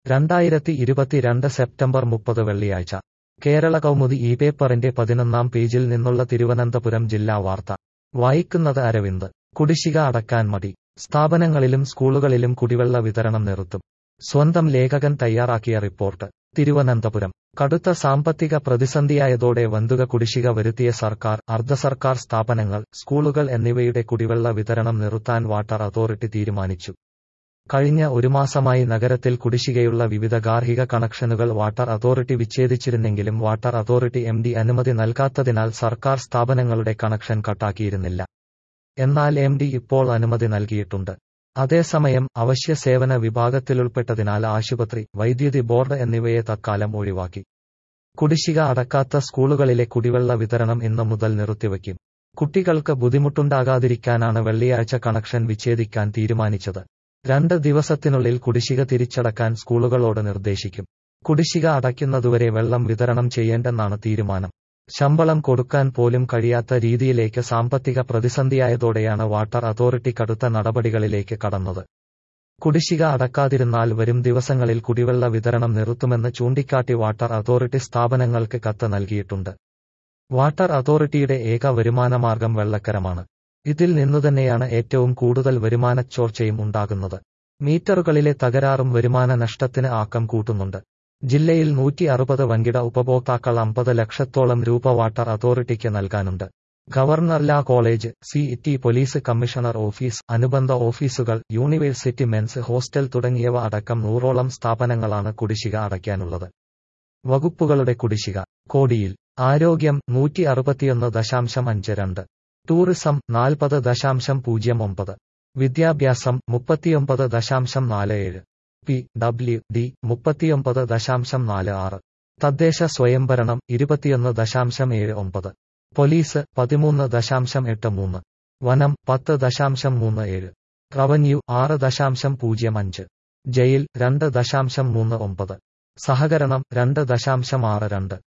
രണ്ടായിരത്തി ഇരുപത്തിരണ്ട് സെപ്റ്റംബർ മുപ്പത് വെള്ളിയാഴ്ച കേരള കൗമുദി ഈ പേപ്പറിന്റെ പതിനൊന്നാം പേജിൽ നിന്നുള്ള തിരുവനന്തപുരം ജില്ലാ വാർത്ത വായിക്കുന്നത് അരവിന്ദ് കുടിശ്ശിക അടക്കാൻ മടി സ്ഥാപനങ്ങളിലും സ്കൂളുകളിലും കുടിവെള്ള വിതരണം നിർത്തും സ്വന്തം ലേഖകൻ തയ്യാറാക്കിയ റിപ്പോർട്ട് തിരുവനന്തപുരം കടുത്ത സാമ്പത്തിക പ്രതിസന്ധിയായതോടെ വന്തുക കുടിശ്ശിക വരുത്തിയ സർക്കാർ അർദ്ധ സർക്കാർ സ്ഥാപനങ്ങൾ സ്കൂളുകൾ എന്നിവയുടെ കുടിവെള്ള വിതരണം നിർത്താൻ വാട്ടർ അതോറിറ്റി തീരുമാനിച്ചു കഴിഞ്ഞ ഒരു മാസമായി നഗരത്തിൽ കുടിശ്ശികയുള്ള വിവിധ ഗാർഹിക കണക്ഷനുകൾ വാട്ടർ അതോറിറ്റി വിച്ഛേദിച്ചിരുന്നെങ്കിലും വാട്ടർ അതോറിറ്റി എം ഡി അനുമതി നൽകാത്തതിനാൽ സർക്കാർ സ്ഥാപനങ്ങളുടെ കണക്ഷൻ കട്ടാക്കിയിരുന്നില്ല എന്നാൽ എം ഡി ഇപ്പോൾ അനുമതി നൽകിയിട്ടുണ്ട് അതേസമയം അവശ്യ സേവന വിഭാഗത്തിലുൾപ്പെട്ടതിനാൽ ആശുപത്രി വൈദ്യുതി ബോർഡ് എന്നിവയെ തൽക്കാലം ഒഴിവാക്കി കുടിശ്ശിക അടക്കാത്ത സ്കൂളുകളിലെ കുടിവെള്ള വിതരണം ഇന്നു മുതൽ നിർത്തിവയ്ക്കും കുട്ടികൾക്ക് ബുദ്ധിമുട്ടുണ്ടാകാതിരിക്കാനാണ് വെള്ളിയാഴ്ച കണക്ഷൻ വിച്ഛേദിക്കാൻ തീരുമാനിച്ചത് രണ്ട് ദിവസത്തിനുള്ളിൽ കുടിശ്ശിക തിരിച്ചടക്കാൻ സ്കൂളുകളോട് നിർദ്ദേശിക്കും കുടിശ്ശിക അടയ്ക്കുന്നതുവരെ വെള്ളം വിതരണം ചെയ്യേണ്ടെന്നാണ് തീരുമാനം ശമ്പളം കൊടുക്കാൻ പോലും കഴിയാത്ത രീതിയിലേക്ക് സാമ്പത്തിക പ്രതിസന്ധിയായതോടെയാണ് വാട്ടർ അതോറിറ്റി കടുത്ത നടപടികളിലേക്ക് കടന്നത് കുടിശ്ശിക അടക്കാതിരുന്നാൽ വരും ദിവസങ്ങളിൽ കുടിവെള്ള വിതരണം നിർത്തുമെന്ന് ചൂണ്ടിക്കാട്ടി വാട്ടർ അതോറിറ്റി സ്ഥാപനങ്ങൾക്ക് കത്ത് നൽകിയിട്ടുണ്ട് വാട്ടർ അതോറിറ്റിയുടെ ഏക വരുമാനമാർഗം വെള്ളക്കരമാണ് ഇതിൽ നിന്നുതന്നെയാണ് ഏറ്റവും കൂടുതൽ വരുമാനച്ചോർച്ചയും ഉണ്ടാകുന്നത് മീറ്ററുകളിലെ തകരാറും വരുമാന നഷ്ടത്തിന് ആക്കം കൂട്ടുന്നുണ്ട് ജില്ലയിൽ നൂറ്റി അറുപത് വൻകിട ഉപഭോക്താക്കൾ അമ്പത് ലക്ഷത്തോളം രൂപ വാട്ടർ അതോറിറ്റിക്ക് നൽകാനുണ്ട് governor law college C T police commissioner office അനുബന്ധ ഓഫീസുകൾ യൂണിവേഴ്സിറ്റി മെൻസ് ഹോസ്റ്റൽ തുടങ്ങിയവ അടക്കം നൂറോളം സ്ഥാപനങ്ങളാണ് കുടിശ്ശിക അടയ്ക്കാനുള്ളത് വകുപ്പുകളുടെ കുടിശ്ശിക കോടിയിൽ ആരോഗ്യം നൂറ്റി അറുപത്തിയൊന്ന് ദശാംശം അഞ്ച് രണ്ട് ടൂറിസം നാൽപ്പത് ദശാംശം പൂജ്യം ഒമ്പത് വിദ്യാഭ്യാസം മുപ്പത്തിയൊമ്പത് ദശാംശം നാല് ഏഴ് പി ഡബ്ല്യു ഡി മുപ്പത്തിയൊമ്പത് ദശാംശം നാല് ആറ് തദ്ദേശ സ്വയംഭരണം ഇരുപത്തിയൊന്ന് ദശാംശം ഏഴ് ഒമ്പത് പോലീസ് പതിമൂന്ന് ദശാംശം എട്ട് മൂന്ന് വനം പത്ത് ദശാംശം മൂന്ന് ഏഴ് റവന്യൂ ആറ് ദശാംശം പൂജ്യം അഞ്ച് ജയിൽ രണ്ട് ദശാംശം മൂന്ന് ഒമ്പത് സഹകരണം രണ്ട് ദശാംശം ആറ് രണ്ട്